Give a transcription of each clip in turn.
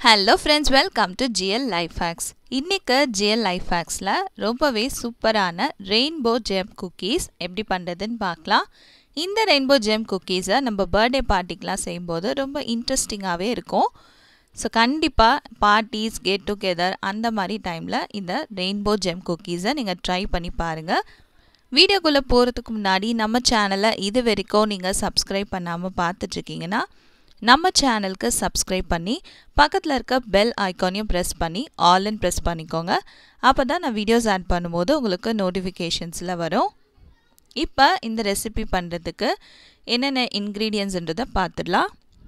hello friends welcome to GL life hacks இன்றைக்கு GL life ஹேக்ஸில் ரொம்பவே சூப்பரான ரெயின்போ ஜெம் குக்கீஸ் எப்படி பண்ணுறதுன்னு பார்க்கலாம் இந்த ரெயின்போ ஜெம் குக்கீஸை நம்ம பர்த்டே பார்ட்டிக்கெலாம் செய்யும்போது ரொம்ப இன்ட்ரெஸ்டிங்காகவே இருக்கும் ஸோ கண்டிப்பாக பார்ட்டிஸ் கெட் டுகெதர் அந்த மாதிரி டைமில் இந்த ரெயின்போ ஜெம் குக்கீஸை நீங்கள் ட்ரை பண்ணி பாருங்கள் வீடியோக்குள்ளே போகிறதுக்கு முன்னாடி நம்ம சேனலை இது வரைக்கும் நீங்கள் சப்ஸ்கிரைப் பண்ணாமல் பார்த்துட்ருக்கீங்கன்னா நம்ம சேனலுக்கு சப்ஸ்கிரைப் பண்ணி பக்கத்தில் இருக்க பெல் ஐக்கானையும் ப்ரெஸ் பண்ணி ஆல்னு ப்ரெஸ் பண்ணிக்கோங்க அப்போ தான் நான் வீடியோஸ் ஆட் பண்ணும்போது உங்களுக்கு நோட்டிஃபிகேஷன்ஸில் வரும் இப்போ இந்த ரெசிபி பண்ணுறதுக்கு என்னென்ன இன்க்ரீடியன்ஸ்ன்றதை பார்த்துடலாம்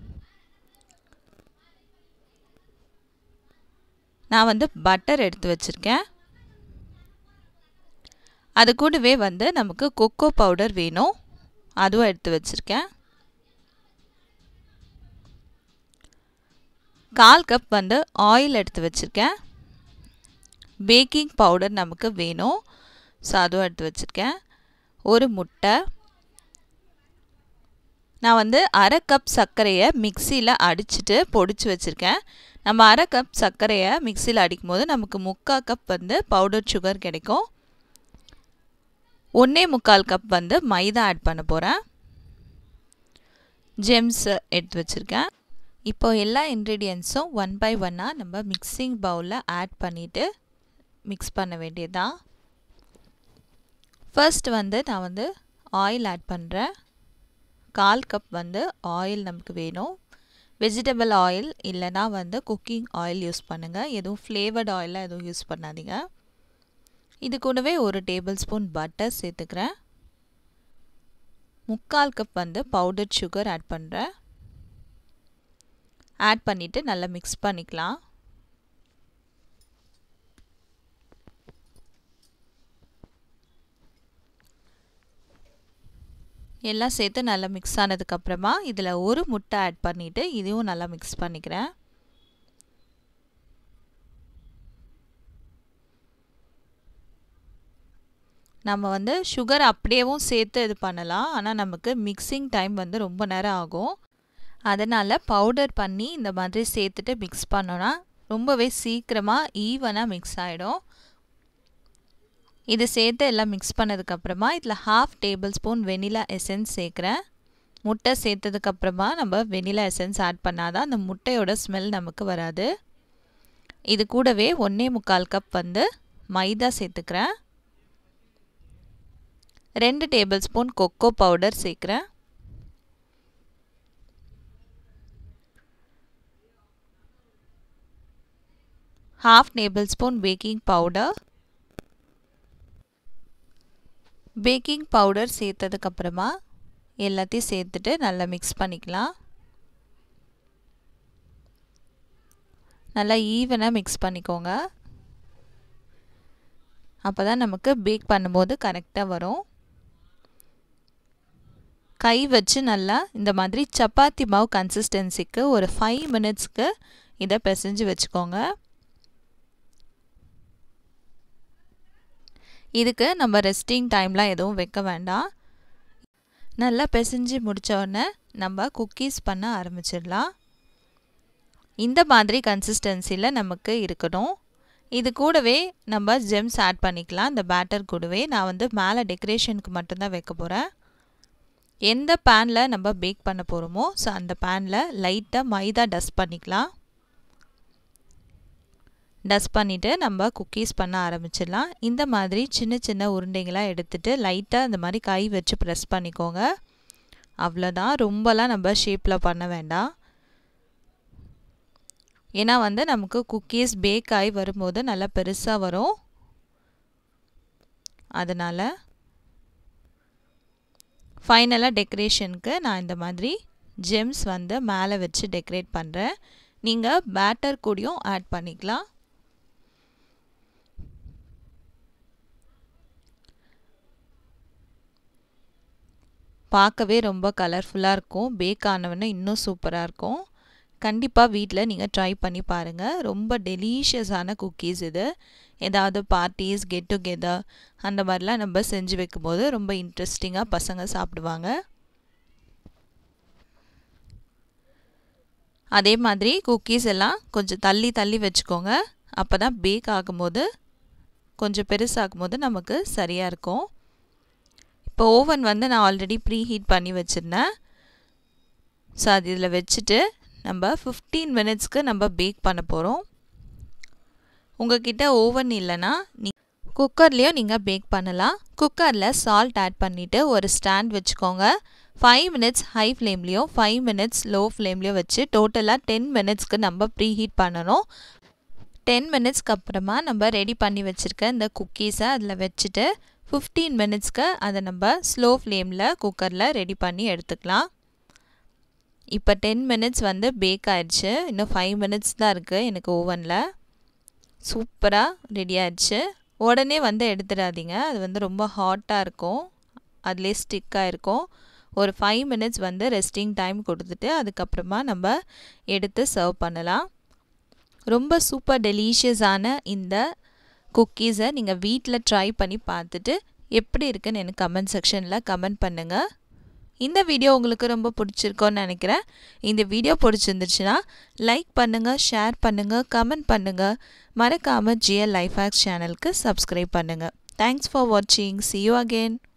நான் வந்து பட்டர் எடுத்து வச்சுருக்கேன் அது கூடவே வந்து நமக்கு கொக்கோ பவுடர் வேணும் அதுவும் எடுத்து வச்சுருக்கேன் கால் கப் வந்து ஆயில் எடுத்து வச்சுருக்கேன் பேக்கிங் பவுடர் நமக்கு வேணும் ஸோ அதுவும் எடுத்து வச்சுருக்கேன் ஒரு முட்டை நான் வந்து அரை கப் சர்க்கரையை மிக்சியில் அடிச்சுட்டு பொடிச்சு வச்சுருக்கேன் நம்ம அரை கப் சர்க்கரையை மிக்சியில் அடிக்கும் போது நமக்கு முக்கால் கப் வந்து பவுடர் சுகர் கிடைக்கும் ஒன்றே முக்கால் கப் வந்து மைதா ஆட் பண்ண போகிறேன் ஜெம்ஸ் எடுத்து வச்சுருக்கேன் இப்போ எல்லா இன்க்ரீடியன்ஸும் ஒன் பை ஒன்னாக நம்ம மிக்சிங் பவுலில் ஆட் பண்ணிவிட்டு மிக்ஸ் பண்ண வேண்டியதுதான் ஃபர்ஸ்ட் வந்து நான் வந்து ஆயில் ஆட் பண்ணுறேன் கால் கப் வந்து ஆயில் நமக்கு வேணும் வெஜிடபிள் ஆயில் இல்லைனா வந்து குக்கிங் ஆயில் யூஸ் பண்ணுங்கள் எதுவும் ஃப்ளேவர்ட் ஆயிலாக எதுவும் யூஸ் பண்ணாதீங்க இது கூடவே ஒரு டேபிள் ஸ்பூன் பட்டர் சேர்த்துக்கிறேன் முக்கால் கப் வந்து பவுடர் சுகர் ஆட் பண்ணுறேன் ஆட் பண்ணிவிட்டு நல்லா மிக்ஸ் பண்ணிக்கலாம் எல்லாம் சேர்த்து நல்லா மிக்ஸ் ஆனதுக்கப்புறமா இதில் ஒரு முட்டை ஆட் பண்ணிவிட்டு இதையும் நல்லா மிக்ஸ் பண்ணிக்கிறேன் நம்ம வந்து சுகர் அப்படியேவும் சேர்த்து இது பண்ணலாம் ஆனால் நமக்கு மிக்சிங் டைம் வந்து ரொம்ப நேரம் ஆகும் அதனால் பவுடர் பண்ணி இந்த மாதிரி சேர்த்துட்டு மிக்ஸ் பண்ணோன்னா ரொம்பவே சீக்கிரமாக ஈவனாக மிக்ஸ் ஆகிடும் இது சேர்த்து எல்லாம் மிக்ஸ் பண்ணதுக்கப்புறமா இதில் half tablespoon vanilla essence சேர்க்குறேன் முட்டை சேர்த்ததுக்கப்புறமா நம்ம வெனிலா எசன்ஸ் ஆட் பண்ணால் தான் அந்த முட்டையோட ஸ்மெல் நமக்கு வராது இது கூடவே ஒன்றே முக்கால் கப் வந்து மைதா சேர்த்துக்கிறேன் ரெண்டு டேபிள் ஸ்பூன் கொக்கோ பவுடர் சேர்க்குறேன் half tablespoon baking powder baking powder சேர்த்ததுக்கப்புறமா எல்லாத்தையும் சேர்த்துட்டு நல்லா மிக்ஸ் பண்ணிக்கலாம் நல்லா ஈவனாக மிக்ஸ் பண்ணிக்கோங்க அப்போ தான் நமக்கு பேக் பண்ணும்போது கரெக்டாக வரும் கை வச்சு நல்லா இந்த மாதிரி சப்பாத்தி மாவு கன்சிஸ்டன்சிக்கு ஒரு ஃபைவ் மினிட்ஸ்க்கு இதை பிசைஞ்சு வச்சுக்கோங்க இதுக்கு நம்ம ரெஸ்டிங் டைம்லாம் எதுவும் வைக்க வேண்டாம் நல்லா பிசைஞ்சு முடித்தோடனே நம்ம குக்கீஸ் பண்ண ஆரம்பிச்சிடலாம் இந்த மாதிரி கன்சிஸ்டன்சியில் நமக்கு இருக்கணும் இது கூடவே நம்ம ஜெம்ஸ் ஆட் பண்ணிக்கலாம் இந்த பேட்டர் கூடவே நான் வந்து மேலே டெக்கரேஷனுக்கு மட்டும்தான் வைக்க போகிறேன் எந்த பேனில் நம்ம பேக் பண்ண போகிறோமோ ஸோ அந்த பேனில் லைட்டாக மைதா டஸ்ட் பண்ணிக்கலாம் டஸ்ட் பண்ணிவிட்டு நம்ம குக்கீஸ் பண்ண ஆரம்பிச்சிடலாம் இந்த மாதிரி சின்ன சின்ன உருண்டைங்களாக எடுத்துகிட்டு லைட்டாக இந்த மாதிரி கை வச்சு ப்ரெஸ் பண்ணிக்கோங்க அவ்வளோதான் ரொம்பலாம் நம்ம ஷேப்பில் பண்ண வேண்டாம் ஏன்னா வந்து நமக்கு குக்கீஸ் பேக் ஆகி வரும்போது நல்லா பெருசாக வரும் அதனால் ஃபைனலாக டெக்கரேஷனுக்கு நான் இந்த மாதிரி ஜெம்ஸ் வந்து மேலே வச்சு டெக்கரேட் பண்ணுறேன் நீங்கள் பேட்டர் கூடயும் ஆட் பண்ணிக்கலாம் பார்க்கவே ரொம்ப கலர்ஃபுல்லாக இருக்கும் பேக் ஆனவொன்னே இன்னும் சூப்பராக இருக்கும் கண்டிப்பாக வீட்டில் நீங்கள் ட்ரை பண்ணி பாருங்கள் ரொம்ப டெலிஷியஸான குக்கீஸ் இது ஏதாவது பார்ட்டிஸ் கெட் டுகெதர் அந்த மாதிரிலாம் நம்ம செஞ்சு வைக்கும்போது ரொம்ப இன்ட்ரெஸ்டிங்காக பசங்க சாப்பிடுவாங்க அதே மாதிரி குக்கீஸ் எல்லாம் கொஞ்சம் தள்ளி தள்ளி வச்சுக்கோங்க அப்போ தான் பேக் ஆகும்போது கொஞ்சம் பெருசாகும் போது நமக்கு சரியாக இருக்கும் இப்போ ஓவன் வந்து நான் ஆல்ரெடி ப்ரீ ஹீட் பண்ணி வச்சுருந்தேன் ஸோ அது இதில் வச்சுட்டு நம்ம ஃபிஃப்டீன் மினிட்ஸ்க்கு நம்ம பேக் பண்ண போகிறோம் உங்ககிட்ட ஓவன் இல்லைன்னா நீ குக்கர்லேயும் நீங்கள் பேக் பண்ணலாம் குக்கரில் சால்ட் ஆட் பண்ணிவிட்டு ஒரு ஸ்டாண்ட் வச்சுக்கோங்க ஃபைவ் மினிட்ஸ் ஹை ஃப்ளேம்லேயும் ஃபைவ் மினிட்ஸ் லோ ஃப்ளேம்லேயும் வச்சு டோட்டலாக டென் மினிட்ஸ்க்கு நம்ம ப்ரீ ஹீட் பண்ணணும் டென் மினிட்ஸ்க்கு அப்புறமா நம்ம ரெடி பண்ணி வச்சுருக்க இந்த குக்கீஸை அதில் வச்சுட்டு ஃபிஃப்டீன் மினிட்ஸ்க்கு அதை நம்ம ஸ்லோ ஃப்ளேமில் குக்கரில் ரெடி பண்ணி எடுத்துக்கலாம் இப்போ டென் மினிட்ஸ் வந்து பேக் ஆயிடுச்சு இன்னும் ஃபைவ் மினிட்ஸ் தான் இருக்குது எனக்கு ஓவனில் சூப்பராக ரெடி ஆயிடுச்சு உடனே வந்து எடுத்துடாதீங்க அது வந்து ரொம்ப ஹாட்டாக இருக்கும் அதிலே ஸ்டிக்காக இருக்கும் ஒரு ஃபைவ் மினிட்ஸ் வந்து ரெஸ்டிங் டைம் கொடுத்துட்டு அதுக்கப்புறமா நம்ம எடுத்து சர்வ் பண்ணலாம் ரொம்ப சூப்பர் டெலிஷியஸான இந்த குக்கீஸை நீங்கள் வீட்டில் ட்ரை பண்ணி பார்த்துட்டு எப்படி இருக்குன்னு எனக்கு கமெண்ட் செக்ஷனில் கமெண்ட் பண்ணுங்கள் இந்த வீடியோ உங்களுக்கு ரொம்ப பிடிச்சிருக்கோன்னு நினைக்கிறேன் இந்த வீடியோ பிடிச்சிருந்துச்சுன்னா லைக் பண்ணுங்கள் ஷேர் பண்ணுங்கள் கமெண்ட் பண்ணுங்கள் மறக்காமல் ஜிஎல் லைஃப் ஹேக்ஸ் சேனலுக்கு சப்ஸ்கிரைப் பண்ணுங்கள் தேங்க்ஸ் ஃபார் வாட்சிங் சி யூ அகெயின்